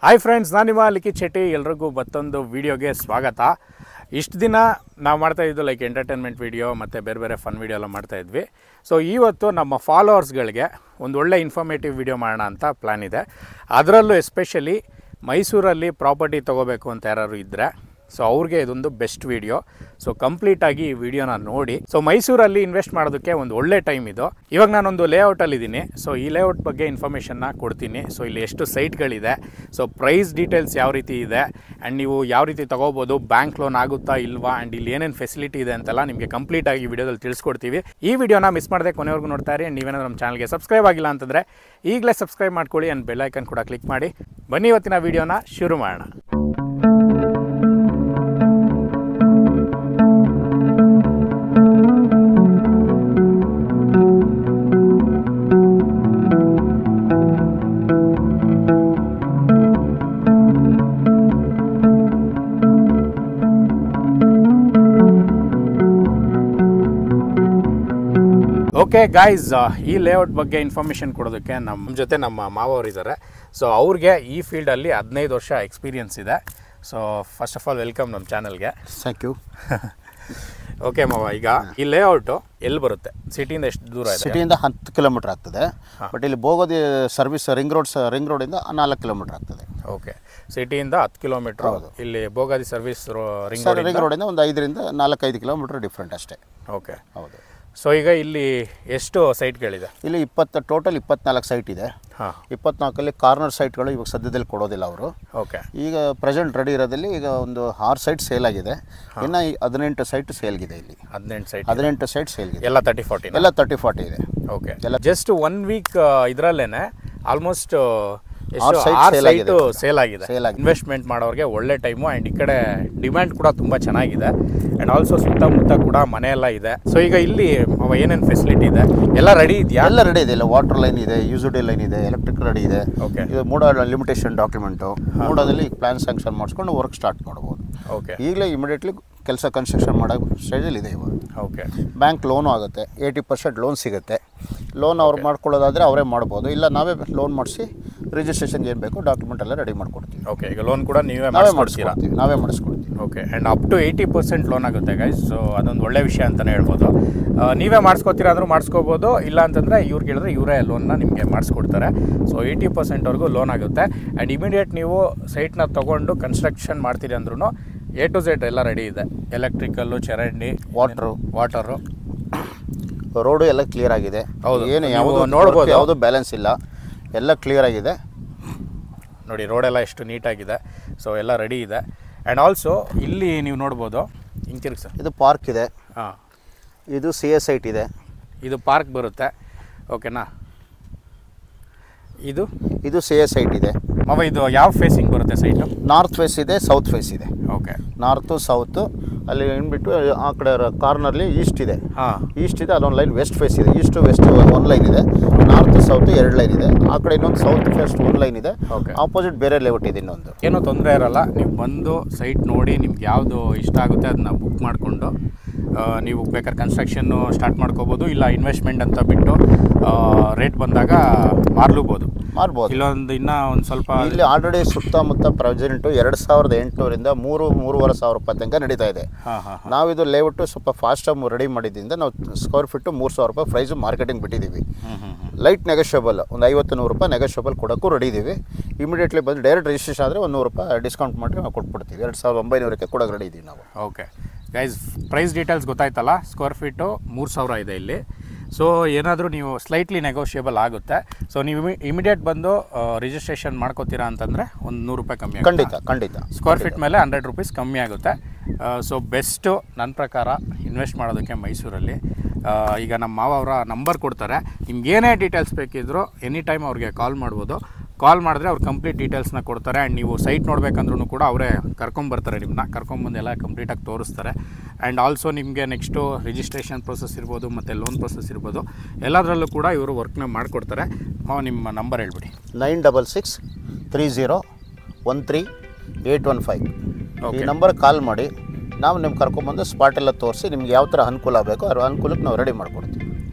Hi friends ನಾನು ನಿಮ್ಮ ಲಿಖಿತ್ ಶೆಟ್ಟಿ ಎಲ್ರಿಗೂ ಮತ್ತೊಂದು ವೀಡಿಯೋಗೆ ಸ್ವಾಗತ ಇಷ್ಟು ದಿನ ನಾವು ಮಾಡ್ತಾ ಇದ್ದು ಲೈಕ್ ಎಂಟರ್ಟೈನ್ಮೆಂಟ್ ವೀಡಿಯೋ ಮತ್ತು ಬೇರೆ ಬೇರೆ ಫನ್ ವೀಡಿಯೋ ಎಲ್ಲ ಮಾಡ್ತಾ ಇದ್ವಿ ಸೊ ಇವತ್ತು ನಮ್ಮ ಫಾಲೋವರ್ಸ್ಗಳಿಗೆ ಒಂದು ಒಳ್ಳೆ ಇನ್ಫಾರ್ಮೇಟಿವ್ ವೀಡಿಯೋ ಮಾಡೋಣ ಅಂತ ಪ್ಲ್ಯಾನ್ ಇದೆ ಅದರಲ್ಲೂ ಎಸ್ಪೆಷಲಿ ಮೈಸೂರಲ್ಲಿ ಪ್ರಾಪರ್ಟಿ ತೊಗೋಬೇಕು ಅಂತ ಯಾರು ಇದ್ದರೆ ಸೊ ಅವ್ರಿಗೆ ಇದೊಂದು ಬೆಸ್ಟ್ ವಿಡಿಯೋ ಸೊ ಕಂಪ್ಲೀಟಾಗಿ ಈ ವಿಡಿಯೋನ ನೋಡಿ ಸೊ ಮೈಸೂರಲ್ಲಿ ಇನ್ವೆಸ್ಟ್ ಮಾಡೋದಕ್ಕೆ ಒಂದು ಒಳ್ಳೆ ಟೈಮ್ ಇದು ಇವಾಗ ನಾನೊಂದು ಲೇಔಟಲ್ಲಿ ಇದ್ದೀನಿ ಸೊ ಈ ಲೇಔಟ್ ಬಗ್ಗೆ ಇನ್ಫಾರ್ಮೇಷನ್ನ ಕೊಡ್ತೀನಿ ಸೊ ಇಲ್ಲಿ ಎಷ್ಟು ಸೈಟ್ಗಳಿದೆ ಸೊ ಪ್ರೈಸ್ ಡೀಟೇಲ್ಸ್ ಯಾವ ರೀತಿ ಇದೆ ಆ್ಯಂಡ್ ನೀವು ಯಾವ ರೀತಿ ತೊಗೋಬೋದು ಬ್ಯಾಂಕ್ ಲೋನ್ ಆಗುತ್ತಾ ಇಲ್ವಾ ಆ್ಯಂಡ್ ಇಲ್ಲಿ ಏನೇನು ಫೆಸಿಲಿಟಿ ಇದೆ ಅಂತೆಲ್ಲ ನಿಮಗೆ ಕಂಪ್ಲೀಟಾಗಿ ವಿಡಿಯೋದಲ್ಲಿ ತಿಳಿಸ್ಕೊಡ್ತೀವಿ ಈ ವಿಡಿಯೋನ ಮಿಸ್ ಮಾಡದೆ ಕೊನೆವರೆಗೂ ನೋಡ್ತಾ ಇರಿ ಆ್ಯಂಡ್ ನೀವೇನಾದ್ರೂ ನಮ್ಮ ಚಾನಲ್ಗೆ ಸಬ್ಸ್ಕ್ರೈಬ್ ಆಗಿಲ್ಲ ಅಂತಂದರೆ ಈಗಲೇ ಸಬ್ಸ್ಕ್ರೈಬ್ ಮಾಡ್ಕೊಳ್ಳಿ ಆ್ಯಂಡ್ ಬೆಲ್ಲೈಕನ್ ಕೂಡ ಕ್ಲಿಕ್ ಮಾಡಿ ಬನ್ನಿ ಇವತ್ತಿನ ವಿಡಿಯೋನ ಶುರು ಮಾಡೋಣ ಓಕೆ ಗಾಯ್ಸ್ ಈ ಲೇಔಟ್ ಬಗ್ಗೆ ಇನ್ಫಾರ್ಮೇಷನ್ ಕೊಡೋದಕ್ಕೆ ನಮ್ಮ ಜೊತೆ ನಮ್ಮ ಮಾವವರು ಇದ್ದಾರೆ ಸೊ ಅವ್ರಿಗೆ ಈ ಫೀಲ್ಡಲ್ಲಿ ಹದಿನೈದು ವರ್ಷ ಎಕ್ಸ್ಪೀರಿಯನ್ಸ್ ಇದೆ so first of all welcome ನಮ್ಮ ಚಾನಲ್ಗೆ ಥ್ಯಾಂಕ್ ಯು ಓಕೆ ಮಾವ ಈಗ ಈ ಲೇಔಟು ಎಲ್ಲಿ ಬರುತ್ತೆ ಸಿಟಿಯಿಂದ ಎಷ್ಟು ದೂರ ಇದೆ ಸಿಟಿಯಿಂದ ಹತ್ತು ಕಿಲೋಮೀಟರ್ ಆಗ್ತದೆ ಬಟ್ ಇಲ್ಲಿ Bogadi service ring road ring ರೋಡಿಂದ ನಾಲ್ಕು ಕಿಲೋಮೀಟರ್ ಆಗ್ತದೆ ಓಕೆ ಸಿಟಿಯಿಂದ ಹತ್ತು ಕಿಲೋಮೀಟ್ರ್ ಇಲ್ಲಿ Bogadi service ring sir ring ರೋಡಿಂದ ಒಂದು ಐದರಿಂದ ನಾಲ್ಕೈದು ಕಿಲೋಮೀಟರ್ ಡಿಫ್ರೆಂಟ್ ಅಷ್ಟೇ ಓಕೆ ಹೌದು ಸೊ ಈಗ ಇಲ್ಲಿ ಎಷ್ಟು ಸೈಟ್ಗಳಿದೆ ಇಲ್ಲಿ ಇಪ್ಪತ್ತು ಟೋಟಲ್ ಇಪ್ಪತ್ನಾಲ್ಕು ಸೈಟ್ ಇದೆ ಹಾಂ ಇಪ್ಪತ್ನಾಲ್ಕಲ್ಲಿ ಕಾರ್ನರ್ ಸೈಟ್ಗಳು ಇವಾಗ ಸದ್ಯದಲ್ಲಿ ಕೊಡೋದಿಲ್ಲ ಅವರು ಓಕೆ ಈಗ ಪ್ರೆಸೆಂಟ್ ರೆಡಿ ಇರೋದಲ್ಲಿ ಈಗ ಒಂದು ಆರು ಸೈಟ್ ಸೇಲ್ ಆಗಿದೆ ಇನ್ನು ಈ ಹದಿನೆಂಟು ಸೈಟ್ ಸೇಲ್ಗಿದೆ ಇಲ್ಲಿ ಹದಿನೆಂಟು ಸೈಟ್ ಹದಿನೆಂಟು ಸೈಟ್ ಸೇಲ್ಗಿದೆ ಎಲ್ಲ ತರ್ಟಿ ಫಾರ್ಟಿ ಎಲ್ಲ ತರ್ಟಿ ಫಾರ್ಟಿ ಇದೆ ಓಕೆ ಜಸ್ಟ್ ಒನ್ ವೀಕ್ ಇದರಲ್ಲೇನೆ ಆಲ್ಮೋಸ್ಟ್ ಆರು site ಆರು sale ಆಗಿದೆ ಸೈಟು ಸೇಲ್ ಆಗಿದೆ Sale ಆಗಿದೆ. ಇನ್ವೆಸ್ಟ್ಮೆಂಟ್ ಮಾಡೋರಿಗೆ ಒಳ್ಳೆ ಟೈಮು ಆ್ಯಂಡ್ ಈ ಕಡೆ ಡಿಮ್ಯಾಂಡ್ ಕೂಡ ತುಂಬ ಚೆನ್ನಾಗಿದೆ ಆ್ಯಂಡ್ ಆಲ್ಸೋ ಸುತ್ತಮುತ್ತ ಕೂಡ ಮನೆ ಎಲ್ಲ ಇದೆ ಸೊ ಈಗ ಇಲ್ಲಿ ಅವ ಏನೇನು ಫೆಸಿಲಿಟಿ ಇದೆ ಎಲ್ಲ ರೆಡಿ ಇದೆಯಾ ಎಲ್ಲ ರೆಡಿ ಇದೆ ಇಲ್ಲ ವಾಟರ್ ಲೈನ್ ಇದೆ ಡಿ ಲೈನ್ ಇದೆ ಎಲೆಕ್ಟ್ರಿಕ್ ರೆಡಿ ಇದೆ ಓಕೆ ಇದು ಮೂಡ ಲಿಮಿಟೇಷನ್ ಡಾಕ್ಯುಮೆಂಟು ಮೂಡದಲ್ಲಿ ಪ್ಲಾನ್ ಸ್ಯಾಂಕ್ಷನ್ ಮಾಡಿಸ್ಕೊಂಡು ವರ್ಕ್ ಸ್ಟಾರ್ಟ್ ಮಾಡ್ಬೋದು ಓಕೆ ಈಗಲೇ ಇಮಿಡಿಯೇಟ್ಲಿ ಕೆಲಸ ಕನ್ಸ್ಟ್ರಕ್ಷನ್ ಮಾಡೋ ಸ್ಟೇಜಲ್ಲಿ ಇದೆ ಇವಾಗ ಓಕೆ ಬ್ಯಾಂಕ್ ಲೋನು ಆಗುತ್ತೆ ಏಯ್ಟಿ ಪರ್ಸೆಂಟ್ ಲೋನ್ ಸಿಗುತ್ತೆ ಲೋನ್ ಅವ್ರು ಮಾಡ್ಕೊಳ್ಳೋದಾದರೆ ಅವರೇ ಮಾಡ್ಬೋದು ಇಲ್ಲ ನಾವೇ ಲೋನ್ ಮಾಡಿಸಿ ರಿಜಿಸ್ಟ್ರೇಷನ್ಗೆ ಏನು ಬೇಕು ಡಾಕ್ಯುಮೆಂಟ್ ಎಲ್ಲ ರೆಡಿ ಮಾಡ್ಕೊಡ್ತೀವಿ ಓಕೆ ಈಗ ಲೋನ್ ಕೂಡ ನೀವೇ ನಾವೇ ಮಾಡಿಸ್ಕೊಡ್ತೀರಾ ಮಾಡಿಸ್ಕೊಡ್ತೀವಿ ನಾವೇ ಮಾಡಿಸ್ಕೊಡ್ತೀವಿ okay and up to eighty percent loan guys so ಸೊ ಅದೊಂದು ಒಳ್ಳೆ ವಿಷಯ ಅಂತಲೇ ಹೇಳ್ಬೋದು ಆ, ನೀವೇ ಮಾಡಿಸ್ಕೋತೀರಾ ಅಂದ್ರೂ ಮಾಡಿಸ್ಕೋಬೋದು ಇಲ್ಲ ಅಂತಂದರೆ ಇವ್ರಿಗೆ ಹೇಳಿದ್ರೆ ಇವರೇ ಲೋನ್ನ ನಿಮಗೆ ಮಾಡಿಸ್ಕೊಡ್ತಾರೆ ಸೊ ಏಯ್ಟಿ ಪರ್ಸೆಂಟ್ವರೆಗೂ ಲೋನ್ ಆಗುತ್ತೆ ಆ್ಯಂಡ್ ಇಮಿಡಿಯೇಟ್ ನೀವು ಸೈಟ್ನ ತೊಗೊಂಡು ಕನ್ಸ್ಟ್ರಕ್ಷನ್ ಮಾಡ್ತೀರಿ ಅಂದ್ರೂ ಎ ಟು ಝೆಡ್ ಎಲ್ಲ ರೆಡಿ ಇದೆ ಎಲೆಕ್ಟ್ರಿಕಲ್ಲು ಚರಂಡಿ ವಾಟ್ರು ವಾಟರು ರೋಡು ಎಲ್ಲ ಕ್ಲಿಯರ್ ಆಗಿದೆ ಹೌದು. ಏನು ನೀವು ಯಾವುದು ನೋಡ್ಬೋದು. ಯಾವುದು ಬ್ಯಾಲೆನ್ಸ್ ಇಲ್ಲ ಎಲ್ಲ ಕ್ಲಿಯರ್ ಆಗಿದೆ ನೋಡಿ ರೋಡೆಲ್ಲ ಎಷ್ಟು ನೀಟಾಗಿದೆ ಸೊ ಎಲ್ಲ ರೆಡಿ ಇದೆ ಆ್ಯಂಡ್ ಆಲ್ಸೋ ಇಲ್ಲಿ ನೀವು ನೋಡ್ಬೋದು ಹಿಂಗೆ ಸರ್ ಇದು ಪಾರ್ಕ್ ಇದೆ ಹಾಂ ಇದು ಸಿ ಎಸ್ ಐಟ್ ಇದೆ ಇದು ಪಾರ್ಕ್ ಬರುತ್ತೆ ಓಕೆನಾ ಇದು ಇದು ಸಿ ಎಸ್ ಐಟ್ ಇದೆ ಮಾವ ಇದು ಯಾವ ಫೇಸಿಂಗ್ ಬರುತ್ತೆ ಸೈಟು ನಾರ್ತ್ ಫೇಸ್ ಇದೆ ಸೌತ್ ಫೇಸ್ ಇದೆ ಓಕೆ ನಾರ್ತು ಸೌತು ಅಲ್ಲಿ ಇನ್ಬಿಟ್ಟು ಆ ಕಡೆ ಕಾರ್ನರ್ಲಿ ಈಸ್ಟ್ ಇದೆ ಹಾಂ ಈಸ್ಟ್ ಇದೆ ಅಲ್ಲೊಂದು ಲೈನ್ ವೆಸ್ಟ್ ಫೇಸ್ ಇದೆ ಈಸ್ಟ್ ವೆಸ್ಟ್ ಒಂದು ಲೈನ್ ಇದೆ ನಾರ್ತ್ ಸೌತ್ ಎರಡು ಲೈನ್ ಇದೆ ಆ ಕಡೆ ಇನ್ನೊಂದು ಸೌತ್ ಫೇಸ್ಟ್ ಒಂದು ಲೈನ್ ಇದೆ ಓಕೆ ಆಪೋಸಿಟ್ ಬೇರೆ ಲೇಔಟ್ ಇದೆ ಇನ್ನೊಂದು ಏನೂ ತೊಂದರೆ ಇರಲ್ಲ ನೀವು ಬಂದು ಸೈಟ್ ನೋಡಿ ನಿಮ್ಗೆ ಯಾವುದು ಇಷ್ಟ ಆಗುತ್ತೆ ಅದನ್ನ ಬುಕ್ ಮಾಡಿಕೊಂಡು ನೀವು ಬೇಕಾದ್ರೆ ಕನ್ಸ್ಟ್ರಕ್ಷನ್ನು ಸ್ಟಾರ್ಟ್ ಮಾಡ್ಕೋಬೋದು ಇಲ್ಲ ಇನ್ವೆಸ್ಟ್ಮೆಂಟ್ ಅಂತ ಬಿಟ್ಟು ರೇಟ್ ಬಂದಾಗ ಮಾರ್ಲೂಬೋದು ಮಾಡ್ಬೋದು ಇಲ್ಲೊಂದು ಇನ್ನೂ ಒಂದು ಸ್ವಲ್ಪ ಇಲ್ಲಿ ಆಲ್ರೆಡಿ ಸುತ್ತಮುತ್ತ ಪ್ರೆಸೆಂಟು ಎರಡು ಸಾವಿರದ ಎಂಟುನೂರಿಂದ ಮೂರು ಮೂರುವರೆ ಸಾವಿರ ರೂಪಾಯಿ ತನಕ ನಡೀತಾ ಇದೆ ಹಾಂ ಹಾಂ ನಾವಿದು ಲೇಔಟು ಸ್ವಲ್ಪ ಫಾಸ್ಟಾಗಿ ರೆಡಿ ಮಾಡಿದ್ದರಿಂದ ನಾವು ಸ್ಕ್ವೇರ್ ಫೀಟು ಮೂರು ಸಾವಿರ ರೂಪಾಯಿ ಪ್ರೈಸು ಮಾರ್ಕೆಟಿಂಗ್ ಬಿಟ್ಟಿದ್ದೀವಿ ಹ್ಞೂ ಹ್ಞೂ ಹ್ಞೂ ಲೈಟ್ ನೆಗೋಷಿಯಬಲ್ ಒಂದು ಐವತ್ತು ನೂರು ರೂಪಾಯಿ ನೆಗೋಷಿಯಬಲ್ ಕೊಡೋಕ್ಕೂ ರೆಡಿ ಇದ್ದೀವಿ ಇಮಿಡಿಯೇಟ್ಲಿ ಬಂದು ಡೈರೆಕ್ಟ್ ರಿಜಿಸ್ಟ್ರೇಷನ್ ಆದರೆ ಒಂದು ನೂರು ರೂಪಾಯಿ ಡಿಸ್ಕೌಂಟ್ ಮಾಡಿ ನಾವು ಕೊಟ್ಬಿಡ್ತೀವಿ ಎರಡು ಸಾವಿರದ ಒಂಬೈನೂರಕ್ಕೆ ಕೊಡೋಕೆ ರೆಡಿ ಇದ್ದೀವಿ ನಾವು ಓಕೆ ಗೈಸ್ ಪ್ರೈಸ್ ಡೀಟೇಲ್ಸ್ ಗೊತ್ತಾಯ್ತಲ್ಲ ಸ್ಕ್ವೇರ್ ಫೀಟು ಮೂರು ಸಾವಿರ ಇದೆ ಇಲ್ಲಿ ಸೊ ಏನಾದರೂ ನೀವು ಸ್ಲೈಟ್ಲಿ ನೆಗೋಷಿಯಬಲ್ ಆಗುತ್ತೆ ಸೊ ನೀವು ಇಮಿಡಿಯೇಟ್ ಬಂದು ರಿಜಿಸ್ಟ್ರೇಷನ್ ಮಾಡ್ಕೋತೀರಾ ಅಂತಂದರೆ ಒಂದು ನೂರು ರೂಪಾಯಿ ಕಮ್ಮಿ ಆಗುತ್ತೆ ಖಂಡಿತ ಖಂಡಿತ ಸ್ಕ್ವೇರ್ ಫೀಟ್ ಮೇಲೆ ಹಂಡ್ರೆಡ್ ರುಪೀಸ್ ಕಮ್ಮಿ ಆಗುತ್ತೆ ಸೊ ಬೆಸ್ಟು ನನ್ನ ಪ್ರಕಾರ ಇನ್ವೆಸ್ಟ್ ಮಾಡೋದಕ್ಕೆ ಮೈಸೂರಲ್ಲಿ ಆ, ಈಗ ನಮ್ಮ ಮಾವ ಅವರ ನಂಬರ್ ಕೊಡ್ತಾರೆ ನಿಮ್ಗೆ ಏನೇ ಡೀಟೇಲ್ಸ್ ಬೇಕಿದ್ದರೂ ಎನಿ ಟೈಮ್ ಅವ್ರಿಗೆ ಕಾಲ್ ಮಾಡ್ಬೋದು ಕಾಲ್ ಮಾಡಿದ್ರೆ ಅವ್ರು ಕಂಪ್ಲೀಟ್ ಡೀಟೇಲ್ಸ್ನ ಕೊಡ್ತಾರೆ ಆ್ಯಂಡ್ ನೀವು ಸೈಟ್ ನೋಡ್ಬೇಕಂದ್ರೂ ಕೂಡ ಅವರೇ ಕರ್ಕೊಂಬರ್ತಾರೆ ನಿಮ್ಮನ್ನ ಕರ್ಕೊಂಬಂದು ಎಲ್ಲ ಕಂಪ್ಲೀಟಾಗಿ ತೋರಿಸ್ತಾರೆ ಆ್ಯಂಡ್ ಆಲ್ಸೋ ನಿಮಗೆ ನೆಕ್ಸ್ಟು ರಿಜಿಸ್ಟ್ರೇಷನ್ ಪ್ರೊಸೆಸ್ ಇರ್ಬೋದು ಮತ್ತು ಲೋನ್ ಪ್ರೊಸೆಸ್ ಇರ್ಬೋದು ಎಲ್ಲದರಲ್ಲೂ ಕೂಡ ಇವರು ವರ್ಕ್ನ ಮಾಡಿಕೊಡ್ತಾರೆ ಮಾವ ನಿಮ್ಮ ನಂಬರ್ ಹೇಳ್ಬಿಡಿ nine double six three zero one three eight one five ಈ Okay. ನಂಬರ್ ಕಾಲ್ ಮಾಡಿ ನಾವು ನಿಮ್ಗೆ ಕರ್ಕೊಂಬಂದು ಸ್ಪಾಟ್ ಎಲ್ಲ ತೋರಿಸಿ ನಿಮ್ಗೆ ಯಾವ ಥರ ಅನುಕೂಲ ಆಗಬೇಕೋ ಆ ಅನುಕೂಲಕ್ಕೆ ನಾವು ರೆಡಿ ಮಾಡಿಕೊಡ್ತೀವಿ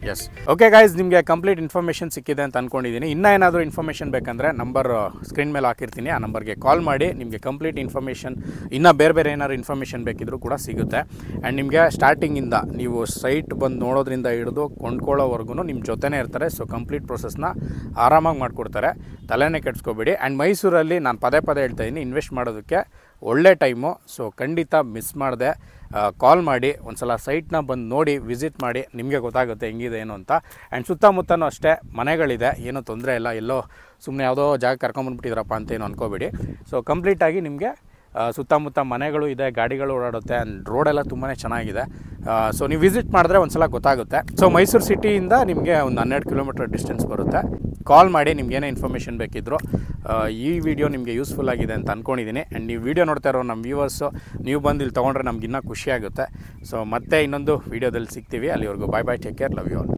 ಎಸ್ ಓಕೆ ಗಾಯ್ಸ್ ನಿಮಗೆ ಕಂಪ್ಲೀಟ್ ಇನ್ಫಾರ್ಮೇಷನ್ ಸಿಕ್ಕಿದೆ ಅಂತ ಅಂದ್ಕೊಂಡಿದ್ದೀನಿ ಇನ್ನೂ ಏನಾದರೂ ಇನ್ಫಾರ್ಮೇಷನ್ ಬೇಕಂದರೆ ನಂಬರ್ ಸ್ಕ್ರೀನ್ ಮೇಲೆ ಹಾಕಿರ್ತೀನಿ ಆ ನಂಬರ್ಗೆ ಕಾಲ್ ಮಾಡಿ ನಿಮಗೆ ಕಂಪ್ಲೀಟ್ ಇನ್ಫಾರ್ಮೇಷನ್ ಇನ್ನೂ ಬೇರೆ ಬೇರೆ ಏನಾದ್ರು ಇನ್ಫಾರ್ಮೇಷನ್ ಬೇಕಿದ್ರೂ ಕೂಡ ಸಿಗುತ್ತೆ ಆ್ಯಂಡ್ ನಿಮಗೆ ಸ್ಟಾರ್ಟಿಂಗಿಂದ ನೀವು ಸೈಟ್ ಬಂದು ನೋಡೋದ್ರಿಂದ ಹಿಡಿದು ಕೊಂಡ್ಕೊಳ್ಳೋವರೆಗೂ ನಿಮ್ಮ ಜೊತೆನೇ ಇರ್ತಾರೆ ಸೊ ಕಂಪ್ಲೀಟ್ ಪ್ರೊಸೆಸ್ನ ಆರಾಮಾಗಿ ಮಾಡಿಕೊಡ್ತಾರೆ ತಲೆನೇ ಕೆಡ್ಸ್ಕೊಬೇಡಿ ಆ್ಯಂಡ್ ಮೈಸೂರಲ್ಲಿ ನಾನು ಪದೇ ಪದೇ ಹೇಳ್ತಾ ಇದ್ದೀನಿ ಇನ್ವೆಸ್ಟ್ ಮಾಡೋದಕ್ಕೆ ಒಳ್ಳೆ ಟೈಮು ಸೊ ಖಂಡಿತ ಮಿಸ್ ಮಾಡಿದೆ ಕಾಲ್ ಮಾಡಿ ಒಂದು ಸಲ ಸೈಟ್ನ ಬಂದು ನೋಡಿ ವಿಸಿಟ್ ಮಾಡಿ ನಿಮಗೆ ಗೊತ್ತಾಗುತ್ತೆ ಹೆಂಗಿದೆ ಏನು ಅಂತ ಆ್ಯಂಡ್ ಸುತ್ತಮುತ್ತನೂ ಅಷ್ಟೇ ಮನೆಗಳಿದೆ ಏನೂ ತೊಂದರೆ ಇಲ್ಲ ಎಲ್ಲೋ ಸುಮ್ಮನೆ ಯಾವುದೋ ಜಾಗ ಕರ್ಕೊಂಬಂದ್ಬಿಟ್ಟಿದ್ರಪ್ಪ ಅಂತ ಏನು ಅನ್ಕೋಬೇಡಿ ಸೊ ಕಂಪ್ಲೀಟಾಗಿ ನಿಮಗೆ ಆ, ಸುತ್ತಮುತ್ತ ಮನೆಗಳು ಇದೆ ಗಾಡಿಗಳು ಓಡಾಡುತ್ತೆ ಆ್ಯಂಡ್ ರೋಡೆಲ್ಲ ತುಂಬಾ ಚೆನ್ನಾಗಿದೆ ಸೊ ನೀವು ವಿಸಿಟ್ ಮಾಡಿದ್ರೆ ಒಂದು ಸಲ ಗೊತ್ತಾಗುತ್ತೆ ಸೊ ಮೈಸೂರು ಸಿಟಿಯಿಂದ ನಿಮಗೆ ಒಂದು ಹನ್ನೆರಡು ಕಿಲೋಮೀಟರ್ ಡಿಸ್ಟೆನ್ಸ್ ಬರುತ್ತೆ ಕಾಲ್ ಮಾಡಿ ನಿಮ್ಗೆ ಏನೇ ಇನ್ಫಾರ್ಮೇಷನ್ ಬೇಕಿದ್ರು ಆ, ಈ ವಿಡಿಯೋ ನಿಮಗೆ ಯೂಸ್ಫುಲ್ ಆಗಿದೆ ಅಂತ ಅಂದ್ಕೊಂಡಿದ್ದೀನಿ ಆ್ಯಂಡ್ ನೀವು ವಿಡಿಯೋ ನೋಡ್ತಾ ಇರೋ ನಮ್ಮ ವ್ಯೂವರ್ಸು ನೀವು ಬಂದು ಇಲ್ಲಿ ತೊಗೊಂಡ್ರೆ ನಮ್ಗೆ ಇನ್ನೂ ಖುಷಿ ಆಗುತ್ತೆ ಸೊ ಮತ್ತೆ ಇನ್ನೊಂದು ವೀಡಿಯೋದಲ್ಲಿ ಸಿಗ್ತೀವಿ ಅಲ್ಲಿವರೆಗೂ bye bye take care love you all